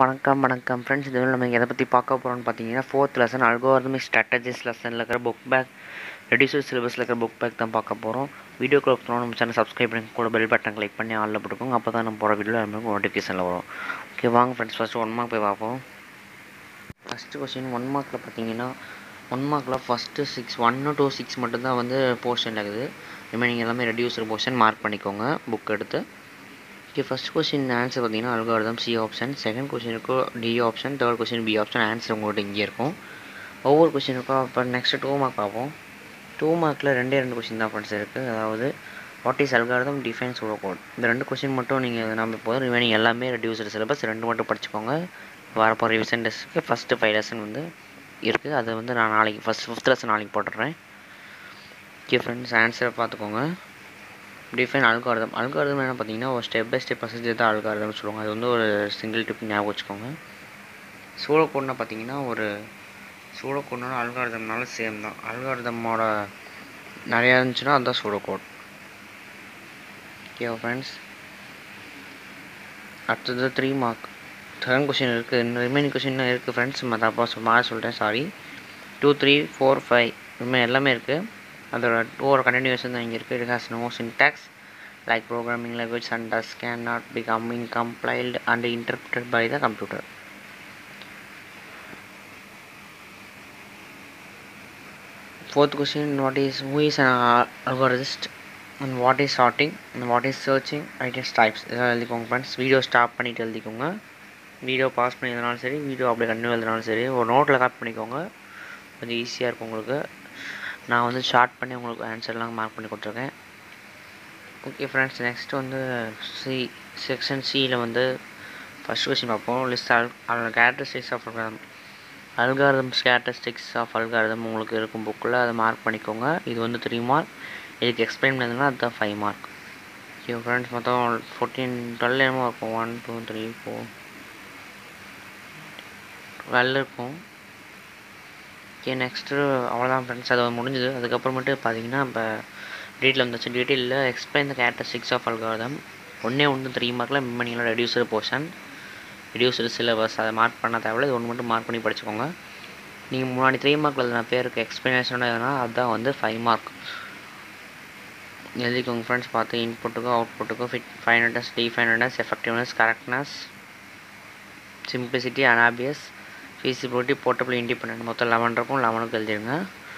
வணக்கம் வணக்கம் ஃப்ரெண்ட்ஸ் இதில் நம்ம எதை பற்றி பார்க்க போகிறோம்னு பார்த்தீங்கன்னா ஃபோர்த் லெசன் அல்கோரிதமிக் ஸ்ட்ராட்டஜிஸ் லெசனில் இருக்கிற புக் பேக் ரெடியூசர் சிலபஸில் இருக்கிற புக் பேக் தான் பார்க்க போகிறோம் வீடியோ கிளப் நம்ம சேனல் சப்ஸ்கிரைப் பண்ணி கூட பெல் பட்டன் கிளிக் பண்ணி ஆளில் போட்டுக்கோங்க அப்போ தான் நம்ம போகிற வீடியோவில் நமக்கு நோட்டிஃபிகேஷனில் வரும் ஓகே வாங்க ஃப்ரெண்ட்ஸ் ஃபஸ்ட்டு ஒன் மார்க் போய் பார்ப்போம் ஃபஸ்ட்டு கொஸ்டின் ஒன் மார்க்கில் பார்த்தீங்கன்னா ஒன் மார்க்கில் ஃபஸ்ட்டு சிக்ஸ் ஒன்று டூ சிக்ஸ் மட்டும்தான் வந்து போர்ஷன் இருக்குது ரிமைனிங் எல்லாமே ரெடியூசர் போர்ஷன் மார்க் பண்ணிக்கோங்க புக் எடுத்து ஓகே ஃபஸ்ட் கொஸ்டின் ஆன்சர் பார்த்தீங்கன்னா அல்காரிதம் சி ஆப்ஷன் செகண்ட் கொஸ்டினுக்கு D option third question B option answer உங்கள்கிட்ட இங்கே இருக்கும் ஒவ்வொரு கொஸ்டினுக்கும் இப்போ நெக்ஸ்ட் டூ மார்க் பார்ப்போம் டூ மார்க்கில் ரெண்டே ரெண்டு கொஸ்டின் தான் ஃப்ரெண்ட்ஸ் இருக்குது அதாவது what is algorithm define pseudo code இந்த ரெண்டு கொஸ்டின் மட்டும் நீங்கள் நம்ம போதும் ரிமைனிங் எல்லாமே ரெடியூசர் சிலபஸ் ரெண்டு மட்டும் படிச்சுக்கோங்க வரப்போ ரிவிஷன் டெஸ்ட்டுக்கு ஃபஸ்ட்டு ஃபைவ் லெசன் வந்து இருக்குது அது வந்து நான் நாளைக்கு ஃபஸ்ட் ஃபிஃப்த் லெசன் நாளைக்கு போட்டுடுறேன் ஓகே ஃப்ரெண்ட்ஸ் ஆன்சரை பார்த்துக்கோங்க டிஃபைன் அல்காரிதம் அல்காரிதம் என்ன பார்த்தீங்கன்னா ஒரு ஸ்டெப் பை ஸ்டெப் ப்ரொசீஜர் தான் அல்காரிதம் சொல்லுவாங்க அது வந்து ஒரு சிங்கிள் டிப் ஞாபகம் வச்சுக்கோங்க சூழ கோட்னா பார்த்தீங்கன்னா ஒரு சூழ கோட்னா அல்காரிதம்னால சேம் தான் அல்காரிதமோட நிறையா இருந்துச்சுன்னா அதுதான் சூழ கோட் ஓகே ஃப்ரெண்ட்ஸ் அடுத்தது த்ரீ மார்க் செகண்ட் கொஷின் இருக்குது இன்னும் ரிமைனிங் கொஷின் இருக்குது ஃப்ரெண்ட்ஸ் மற்ற அப்போ மாற சொல்லிட்டேன் sorry two three four five remain எல்லாமே இருக்குது அதோட டூவோட கண்டினியூஷன் தான் இங்கே இருக்குது it has no syntax like programming language and thus can not be coming compiled and interpret by the computer fourth question what is who is an algorist and what is sorting and what is searching ideas types இதெல்லாம் எழுதிக்கோங்க friends video stop பண்ணிவிட்டு எழுதிக்கோங்க video pass பண்ணி எழுதினாலும் சரி video அப்படியே continue எழுதினாலும் சரி ஒரு நோட்டில் காப்பி பண்ணிக்கோங்க கொஞ்சம் ஈஸியாக இருக்கும் உங்களுக்கு நான் வந்து ஷார்ட் பண்ணி உங்களுக்கு ஆன்சர்லாம் மார்க் பண்ணி கொடுத்துருக்கேன் ஓகே ஃப்ரெண்ட்ஸ் நெக்ஸ்ட் வந்து சி செக்ஷன் சியில் வந்து ஃபஸ்ட் கொஸ்டின் பார்ப்போம் list all characteristics of algorithm algorithms characteristics of algorithm உங்களுக்கு இருக்கும் புக்கில் அதை மார்க் பண்ணிக்கோங்க இது வந்து த்ரீ மார்க் இதுக்கு எக்ஸ்பிளைன் பண்ணதுன்னா அதுதான் ஃபைவ் மார்க் ஓகே ஃப்ரெண்ட்ஸ் மொத்தம் ஃபோர்டீன் டுவெல் என்னமோ இருக்கும் one two three four twelve இருக்கும் ஓகே நெக்ஸ்ட்டு அவ்வளோதான் ஃப்ரெண்ட்ஸ் அது முடிஞ்சுது அதுக்கப்புறமேட்டு பார்த்தீங்கன்னா இப்போ டீட்டெயில் வந்துச்சு டீட்டெயிலில் explain the characteristics of algorithm ஒன்றே ஒன்று த்ரீ மார்க்கில் மிம்மனியில் ரெடியூசர் போர்ஷன் ரெடியூசர் சிலபஸ் அதை மார்க் பண்ண தேவையில்ல இது ஒன்று மட்டும் மார்க் பண்ணி படிச்சுக்கோங்க நீங்கள் முன்னாடி த்ரீ மார்க்கில் நான் பேருக்கு எக்ஸ்ப்ளனேஷன் எதுனா அதுதான் வந்து ஃபைவ் மார்க் எழுதிக்கோங்க ஃப்ரெண்ட்ஸ் பார்த்து இன்புட்டுக்கும் அவுட்புட்டுக்கும் fit finiteness definiteness effectiveness correctness simplicity unambiguous feasibility portable independent மொத்தம் லெவன் இருக்கும் லெவனுக்கு எழுதிடுங்க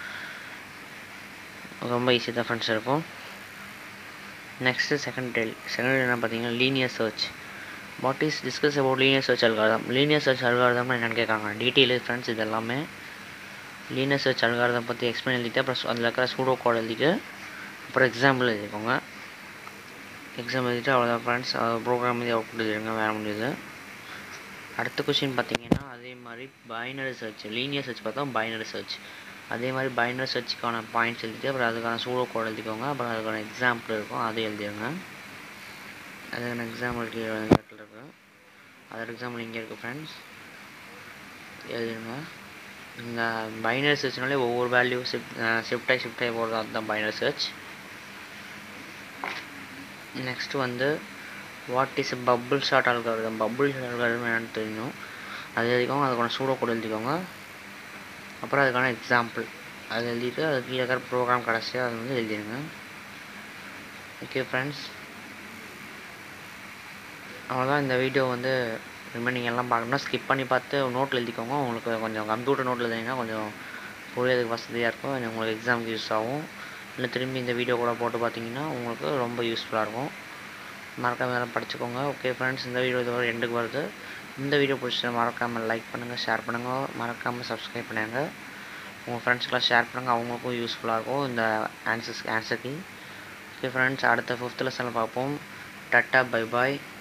ரொம்ப ஈஸி தான் ஃப்ரெண்ட்ஸ் இருக்கும் நெக்ஸ்ட்டு செகண்ட் டெல் செகண்ட் என்ன பார்த்தீங்கன்னா linear search what is discuss about linear search algorithm linear search அல்காரதம்னு என்னென்னு கேட்காங்க டீட்டெயில் ஃப்ரெண்ட்ஸ் இது எல்லாமே லீனியர் சர்ச் அல்காரதம் பற்றி எக்ஸ்பிளைன் எழுதிட்டு அப்புறம் அதில் இருக்கிற சூடோ கோட் எழுதிட்டு அப்புறம் எக்ஸாம்பிள் எழுதிக்கோங்க எக்ஸாம் எழுதிட்டு அவ்வளோதான் ஃப்ரெண்ட்ஸ் ப்ரோக்ராம் எழுதி அவுட் எழுதிடுங்க வேற முடியுது அடுத்த கொஷின் பார்த்தீங்கன்னா அதே மாதிரி பைனரி சர்ச் லீனியர் சர்ச் பார்த்தா பைனரி சர்ச் அதே மாதிரி பைனரி சர்ச்சுக்கான பாயிண்ட்ஸ் எழுதிட்டு அப்புறம் அதுக்கான சூடோ கோட் எழுதிக்கோங்க அப்புறம் அதுக்கான எக்ஸாம்பிள் இருக்கும் அதை எழுதிடுங்க அதுக்கான எக்ஸாம்பிள் கீழே இடத்துல இருக்குது அதோட எக்ஸாம்பிள் இங்கே இருக்குது ஃப்ரெண்ட்ஸ் எழுதிடுங்க இந்த பைனரி சர்ச்னாலே ஒவ்வொரு வேல்யூ ஷிஃப்ட் ஷிஃப்ட் ஆகி ஷிஃப்ட் ஆகி போகிறது அதுதான் பைனரி சர்ச் நெக்ஸ்ட் வந்து what is bubble sort algorithm bubble sort algorithm என்னென்னு தெரியணும் அது எழுதிக்கோங்க அதுக்கான சூடோ கூட எழுதிக்கோங்க அப்புறம் அதுக்கான எக்ஸாம்பிள் அது எழுதிட்டு அது கீழே இருக்கிற ப்ரோக்ராம் கடைசியாக அது வந்து எழுதிடுங்க ஓகே ஃப்ரெண்ட்ஸ் அவ்வளோதான் இந்த வீடியோ வந்து ரிமைனிங் எல்லாம் பார்க்கணும்னா ஸ்கிப் பண்ணி பார்த்து நோட்டில் எழுதிக்கோங்க உங்களுக்கு கொஞ்சம் கம்ப்யூட்டர் நோட்டில் எழுதிங்கன்னா கொஞ்சம் புரியறதுக்கு வசதியாக இருக்கும் உங்களுக்கு எக்ஸாமுக்கு யூஸ் ஆகும் இல்லை திரும்பி இந்த வீடியோ கூட போட்டு பார்த்தீங்கன்னா உங்களுக்கு ரொம்ப யூஸ்ஃபுல்லாக இருக்கும் மறக்காமல் எல்லாம் படிச்சுக்கோங்க ஓகே ஃப்ரெண்ட்ஸ் இந்த வீடியோ இதோட எண்டுக்கு வருது இந்த வீடியோ பிடிச்சா மறக்காமல் லைக் பண்ணுங்கள் ஷேர் பண்ணுங்கள் மறக்காமல் சப்ஸ்கிரைப் பண்ணுங்க உங்கள் ஃப்ரெண்ட்ஸ்க்கெலாம் ஷேர் பண்ணுங்கள் அவங்களுக்கும் யூஸ்ஃபுல்லாக இருக்கும் இந்த ஆன்சர்ஸ் ஆன்சருக்கு ஓகே ஃப்ரெண்ட்ஸ் அடுத்த ஃபிஃப்த் லெசனில் பார்ப்போம் டட்டா பை பாய்